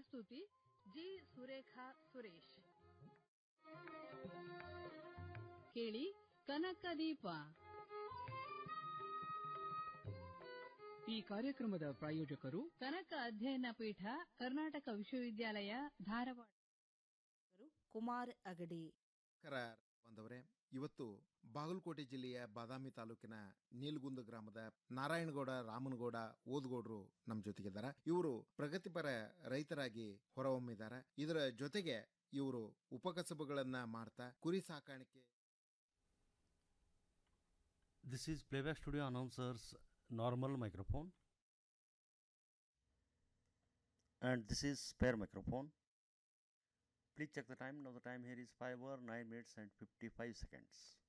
ಪ್ರಸ್ತುತಿ ಜಿ ಸುರೇಖಾ ಸುರೇಶ್ ಕೇಳಿ ಕನಕ ದೀಪ ಈ ಕಾರ್ಯಕ್ರಮದ ಪ್ರಾಯೋಜಕರು ಕನಕ ಅಧ್ಯಯನ ಪೀಠ ಕರ್ನಾಟಕ ವಿಶ್ವವಿದ್ಯಾಲಯ ಧಾರವಾಡ ಕುಮಾರ್ ಅಗಡಿ ಕರ ಬಂದವರೇ ಇವತ್ತು ಬಾಗಲಕೋಟೆ ಜಿಲ್ಲೆಯ ಬಾದಾಮಿ ತಾಲೂಕಿನ ನೀಲ್ಗುಂದ ಗ್ರಾಮದ ನಾರಾಯಣಗೌಡ ರಾಮನಗೌಡ ಓದ್ಗೌಡ್ರು ನಮ್ಮ ಜೊತೆಗಿದ್ದಾರೆ ಇವರು ಪ್ರಗತಿಪರ ರೈತರಾಗಿ ಹೊರಹೊಮ್ಮಿದ್ದಾರೆ ಇದರ ಜೊತೆಗೆ ಇವರು ಉಪಕಸಬುಗಳನ್ನ ಮಾಡ್ತಾ ಕುರಿ ಸಾಕಾಣಿಕೆ This is Playback Studio Announcers normal microphone and this is spare microphone. Please check the time. Now the time here is 5 hour 9 minutes and 55 seconds.